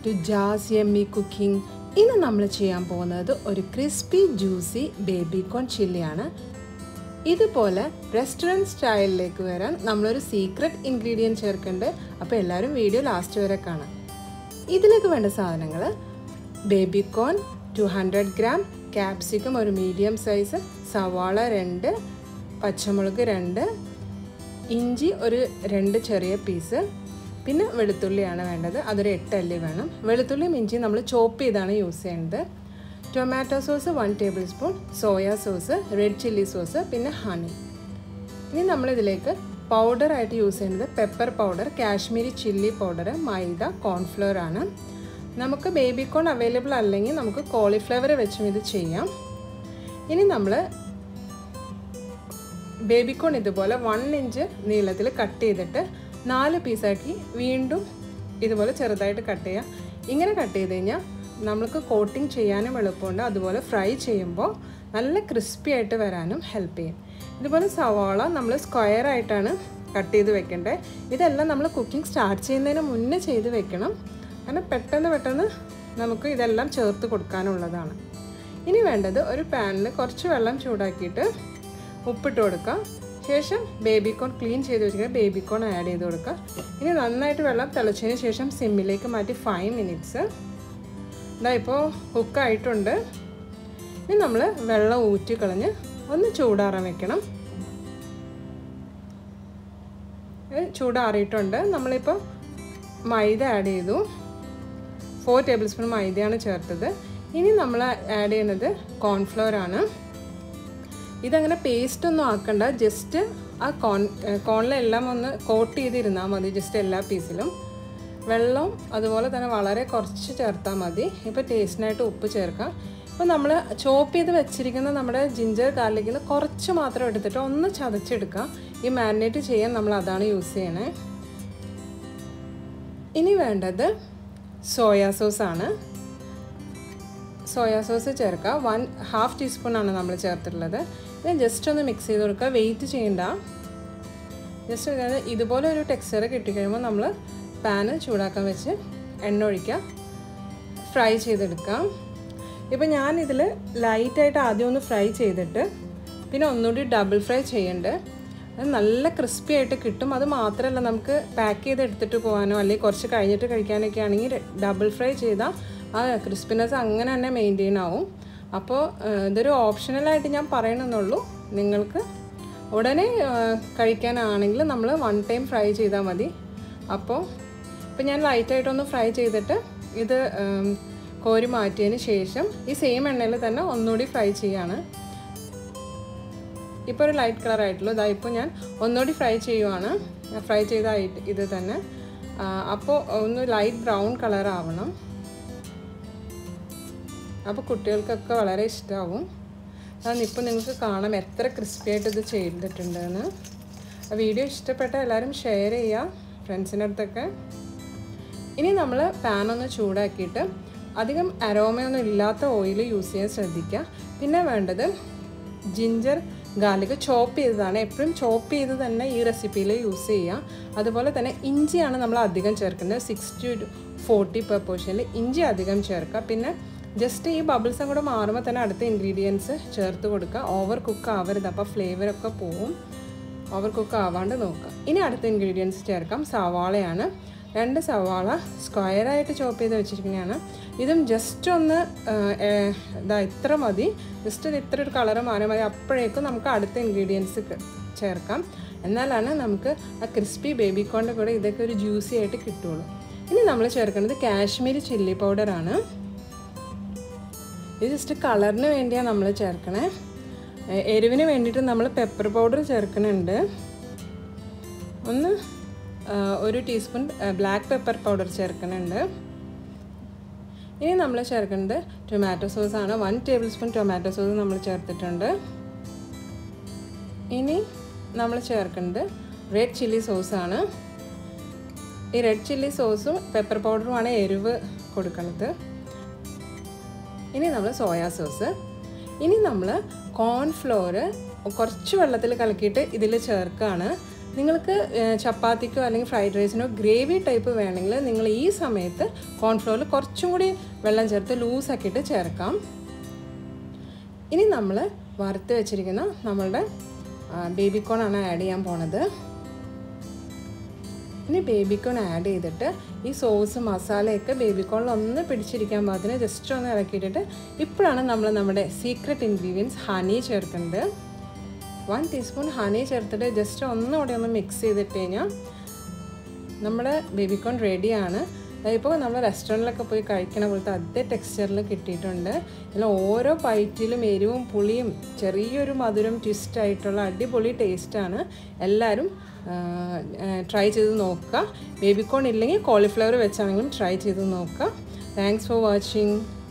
to jazz yummy cooking ഇന്ന് നമ്മൾ ചെയ്യാൻ പോകുന്നത് ഒരു ക്രിസ്പി ജ്യൂസി ബേബി കോൺ ചില്ലിയാണ് ഇതുപോലെ റെസ്റ്റോറൻറ്റ് സ്റ്റൈലിലേക്ക് വരാൻ നമ്മളൊരു സീക്രട്ട് ഇൻഗ്രീഡിയൻറ്റ് ചേർക്കുന്നുണ്ട് അപ്പോൾ എല്ലാവരും വീഡിയോ ലാസ്റ്റ് വരെ കാണാം ഇതിലേക്ക് വേണ്ട സാധനങ്ങൾ baby corn two hundred gram capsicum ഒരു മീഡിയം സൈസ് സവാള രണ്ട് പച്ചമുളക് രണ്ട് ഇഞ്ചി ഒരു രണ്ട് ചെറിയ പീസ് പിന്നെ വെളുത്തുള്ളിയാണ് വേണ്ടത് അതൊരു എട്ടല്ലി വേണം വെളുത്തുള്ളിയും ഇഞ്ചിയും നമ്മൾ ചോപ്പ് ചെയ്താണ് യൂസ് ചെയ്യേണ്ടത് tomato sauce one table spoon soya sauce red chilli sauce പിന്നെ ഹണി ഇനി നമ്മളിതിലേക്ക് പൗഡറായിട്ട് യൂസ് ചെയ്യുന്നത് pepper powder Kashmiri chilli powder maida cornflour ആണ് നമുക്ക് ബേബി കോൺ അവൈലബിൾ അല്ലെങ്കിൽ നമുക്ക് കോളിഫ്ലവർ വെച്ചും ഇത് ചെയ്യാം ഇനി നമ്മൾ ബേബി കോൺ ഇതുപോലെ വൺ ഇഞ്ച് നീളത്തിൽ കട്ട് ചെയ്തിട്ട് നാല് പീസാക്കി വീണ്ടും ഇതുപോലെ ചെറുതായിട്ട് കട്ട് ചെയ്യാം ഇങ്ങനെ കട്ട് ചെയ്ത് കഴിഞ്ഞാൽ നമുക്ക് കോട്ടിങ് ചെയ്യാനും എളുപ്പമുണ്ട് അതുപോലെ ഫ്രൈ ചെയ്യുമ്പോൾ നല്ല ക്രിസ്പി ആയിട്ട് വരാനും ഹെൽപ്പ് ചെയ്യും ഇതുപോലെ സവാള നമ്മൾ സ്ക്വയർ ആയിട്ടാണ് കട്ട് ചെയ്ത് വെക്കേണ്ടത് ഇതെല്ലാം നമ്മൾ കുക്കിംഗ് സ്റ്റാർട്ട് ചെയ്യുന്നതിന് മുന്നേ ചെയ്ത് വെക്കണം കാരണം പെട്ടെന്ന് പെട്ടെന്ന് നമുക്ക് ഇതെല്ലാം ചേർത്ത് കൊടുക്കാനുള്ളതാണ് ഇനി വേണ്ടത് ഒരു പാനിൽ കുറച്ച് വെള്ളം ചൂടാക്കിയിട്ട് ഉപ്പിട്ട് കൊടുക്കുക ശേഷം ബേബി കോൺ ക്ലീൻ ചെയ്ത് വെച്ചിട്ട് ബേബി കോൺ ആഡ് ചെയ്ത് കൊടുക്കുക ഇനി നന്നായിട്ട് വെള്ളം തിളച്ചതിന് ശേഷം സിമ്മിലേക്ക് മാറ്റി ഫൈവ് മിനിറ്റ്സ് ഇതാ ഇപ്പോൾ കുക്കായിട്ടുണ്ട് ഇനി നമ്മൾ വെള്ളം ഊറ്റി കളഞ്ഞ് ഒന്ന് ചൂടാറാൻ വെക്കണം ചൂടാറിയിട്ടുണ്ട് നമ്മളിപ്പോൾ മൈദ ആഡ് ചെയ്തു ഫോർ ടേബിൾ സ്പൂൺ മൈദയാണ് ചേർത്തത് ഇനി നമ്മൾ ആഡ് ചെയ്യുന്നത് കോൺഫ്ലവർ ആണ് ഇതങ്ങനെ പേസ്റ്റ് ഒന്നും ആക്കണ്ട ജസ്റ്റ് ആ കോൺ കോണിലെല്ലാം ഒന്ന് കോട്ട് ചെയ്തിരുന്നാൽ മതി ജസ്റ്റ് എല്ലാ പീസിലും വെള്ളം അതുപോലെ തന്നെ വളരെ കുറച്ച് ചേർത്താൽ മതി ഇപ്പോൾ ടേസ്റ്റിനായിട്ട് ഉപ്പ് ചേർക്കാം ഇപ്പോൾ നമ്മൾ ചോപ്പ് ചെയ്ത് വെച്ചിരിക്കുന്ന നമ്മുടെ ജിഞ്ചർ ഗാർലിക്കിൽ നിന്ന് കുറച്ച് മാത്രം എടുത്തിട്ട് ഒന്ന് ചതച്ചെടുക്കാം ഈ മാരിനേറ്റ് ചെയ്യാൻ നമ്മൾ അതാണ് യൂസ് ചെയ്യണേ ഇനി വേണ്ടത് സോയാ സോസ് ആണ് സോയാ സോസ് ചേർക്കുക വൺ ഹാഫ് ടീസ്പൂണാണ് നമ്മൾ ചേർത്തിട്ടുള്ളത് ഇത് ജസ്റ്റ് ഒന്ന് മിക്സ് ചെയ്ത് കൊടുക്കുക വെയിറ്റ് ചെയ്യണ്ട ജസ്റ്റ് ഇതുപോലെ ഒരു ടെക്സ്ചർ കിട്ടിക്കഴിയുമ്പോൾ നമ്മൾ പാന് ചൂടാക്കാൻ വെച്ച് എണ്ണ ഒഴിക്കുക ഫ്രൈ ചെയ്തെടുക്കാം ഇപ്പം ഞാനിതിൽ ലൈറ്റായിട്ട് ആദ്യം ഒന്ന് ഫ്രൈ ചെയ്തിട്ട് പിന്നെ ഒന്നുകൂടി ഡബിൾ ഫ്രൈ ചെയ്യണ്ട് അത് നല്ല ക്രിസ്പി ആയിട്ട് കിട്ടും അത് മാത്രമല്ല നമുക്ക് പാക്ക് ചെയ്ത് എടുത്തിട്ട് പോകാനോ അല്ലെങ്കിൽ കുറച്ച് കഴിഞ്ഞിട്ട് കഴിക്കാനൊക്കെ ആണെങ്കിൽ ഡബിൾ ഫ്രൈ ചെയ്താൽ ആ ക്രിസ്പിനെസ് അങ്ങനെ തന്നെ മെയിൻറ്റെയിൻ ആവും അപ്പോൾ ഇതൊരു ഓപ്ഷണലായിട്ട് ഞാൻ പറയണമെന്നുള്ളൂ നിങ്ങൾക്ക് ഉടനെ കഴിക്കാനാണെങ്കിൽ നമ്മൾ വൺ ടൈം ഫ്രൈ ചെയ്താൽ മതി അപ്പോൾ ഇപ്പം ഞാൻ ലൈറ്റായിട്ടൊന്ന് ഫ്രൈ ചെയ്തിട്ട് ഇത് കോരി മാറ്റിയതിന് ശേഷം ഈ സെയിം എണ്ണയിൽ തന്നെ ഒന്നുകൂടി ഫ്രൈ ചെയ്യാണ് ഇപ്പോൾ ഒരു ലൈറ്റ് കളർ ആയിട്ടുള്ളൂ ഇതാ ഇപ്പോൾ ഞാൻ ഒന്നുകൂടി ഫ്രൈ ചെയ്യുവാണ് ഫ്രൈ ചെയ്തായിട്ട് ഇത് തന്നെ അപ്പോൾ ഒന്ന് ലൈറ്റ് ബ്രൗൺ കളർ ആവണം അപ്പോൾ കുട്ടികൾക്കൊക്കെ വളരെ ഇഷ്ടമാവും അതിപ്പോൾ നിങ്ങൾക്ക് കാണാം എത്ര ക്രിസ്പി ആയിട്ട് ഇത് ചെയ്തിട്ടുണ്ടെന്ന് വീഡിയോ ഇഷ്ടപ്പെട്ട എല്ലാവരും ഷെയർ ചെയ്യുക ഫ്രണ്ട്സിൻ്റെ അടുത്തൊക്കെ ഇനി നമ്മൾ പാൻ ഒന്ന് ചൂടാക്കിയിട്ട് അധികം അരോമയൊന്നും ഇല്ലാത്ത ഓയിൽ യൂസ് ചെയ്യാൻ ശ്രദ്ധിക്കുക പിന്നെ വേണ്ടത് ജിഞ്ചർ ഗാർലിക് ചോപ്പ് ചെയ്തതാണ് എപ്പോഴും ചോപ്പ് ചെയ്ത് തന്നെ ഈ റെസിപ്പിയിൽ യൂസ് ചെയ്യുക അതുപോലെ തന്നെ ഇഞ്ചിയാണ് നമ്മൾ അധികം ചേർക്കുന്നത് സിക്സ് ടു ഫോർട്ടി പെർ പോർഷനിൽ ഇഞ്ചി അധികം ചേർക്കുക പിന്നെ ജസ്റ്റ് ഈ ബബിൾസും കൂടെ മാറുമ്പോൾ തന്നെ അടുത്ത ഇൻഗ്രീഡിയൻസ് ചേർത്ത് കൊടുക്കുക ഓവർ കുക്ക് ആവരുത് അപ്പോൾ ഫ്ലേവറൊക്കെ പോവും ഓവർ കുക്ക് ആവാണ്ട് നോക്കുക ഇനി അടുത്ത ഇൻഗ്രീഡിയൻസ് ചേർക്കാം സവാളയാണ് രണ്ട് സവാള സ്ക്വയറായിട്ട് ചോപ്പ് ചെയ്ത് വെച്ചിരിക്കുന്നതാണ് ഇതും ജസ്റ്റ് ഒന്ന് ഇതാ ഇത്ര മതി ജസ്റ്റ് ഇത്ര ഒരു കളറ് മാറിയാൽ മതി അപ്പോഴേക്കും നമുക്ക് അടുത്ത ഇൻഗ്രീഡിയൻസ് ചേർക്കാം എന്നാലാണ് നമുക്ക് ആ ക്രിസ്പി ബേബി കോണിൻ്റെ കൂടെ ഇതൊക്കെ ഒരു ജ്യൂസി ആയിട്ട് കിട്ടുള്ളൂ ഇനി നമ്മൾ ചേർക്കുന്നത് കാശ്മീരി ചില്ലി പൗഡറാണ് ഇത് ജസ്റ്റ് കളറിന് വേണ്ടിയാണ് നമ്മൾ ചേർക്കണേ എരിവിന് വേണ്ടിയിട്ട് നമ്മൾ പെപ്പർ പൗഡർ ചേർക്കുന്നുണ്ട് ഒന്ന് ഒരു ടീസ്പൂൺ ബ്ലാക്ക് പെപ്പർ പൗഡർ ചേർക്കുന്നുണ്ട് ഇനി നമ്മൾ ചേർക്കുന്നത് ടൊമാറ്റോ സോസാണ് one table spoon tomato sauce നമ്മൾ ചേർത്തിട്ടുണ്ട് ഇനി നമ്മൾ ചേർക്കുന്നത് റെഡ് ചില്ലി സോസാണ് ഈ റെഡ് ചില്ലി സോസും പെപ്പർ പൗഡറുമാണ് എരിവ് കൊടുക്കുന്നത് ഇനി നമ്മൾ സോയാ സോസ് ഇനി നമ്മൾ കോൺഫ്ലോർ കുറച്ച് വെള്ളത്തിൽ കലക്കിയിട്ട് ഇതിൽ ചേർക്കുകയാണ് നിങ്ങൾക്ക് ഏഹ്, ചപ്പാത്തിക്കോ അല്ലെങ്കിൽ ഫ്രൈഡ് റൈസിനോ ഗ്രേവി ടൈപ്പ് വേണമെങ്കിൽ നിങ്ങൾ ഈ സമയത്ത് കോൺഫ്ലോറിൽ കുറച്ചും കൂടി വെള്ളം ചേർത്ത് ലൂസാക്കിയിട്ട് ചേർക്കാം ഇനി നമ്മൾ വറുത്ത് വെച്ചിരിക്കുന്ന നമ്മളുടെ ബേബി കോണാണ് ആഡ് ചെയ്യാൻ പോണത് ഇനി ബേബിക്കോൺ ആഡ് ചെയ്തിട്ട് ഈ സോസ് മസാലയൊക്കെ ബേബിക്കോണിൽ ഒന്ന് പിടിച്ചിരിക്കാൻ പാകത്തിന് ജസ്റ്റ് ഒന്ന് ഇളക്കിയിട്ടിട്ട് ഇപ്പോഴാണ് നമ്മൾ നമ്മുടെ സീക്രട്ട് ഇൻഗ്രീഡിയൻസ് ഹണി ചേർക്കുന്നത് വൺ ടീസ്പൂൺ ഹണി ചേർത്തിട്ട് ജസ്റ്റ് ഒന്നുകൂടെ ഒന്ന് മിക്സ് ചെയ്തിട്ട് കഴിഞ്ഞാൽ നമ്മുടെ ബേബിക്കോൺ റെഡിയാണ് ഇപ്പോൾ നമ്മൾ റെസ്റ്റോറൻറ്റിലൊക്കെ പോയി കഴിക്കണ പോലത്തെ അതേ ടെക്സ്ചറിൽ കിട്ടിയിട്ടുണ്ട് ഇതിൽ ഓരോ ബൈറ്റിലും എരിവും പുളിയും ചെറിയൊരു മധുരം ട്വിസ്റ്റ് ആയിട്ടുള്ള അടിപൊളി ടേസ്റ്റാണ് എല്ലാവരും ട്രൈ ചെയ്ത് നോക്കുക ബേബിക്കോൺ ഇല്ലെങ്കിൽ കോളിഫ്ലവർ വെച്ചാണെങ്കിലും ട്രൈ ചെയ്ത് നോക്കുക താങ്ക്സ് ഫോർ വാച്ചിങ്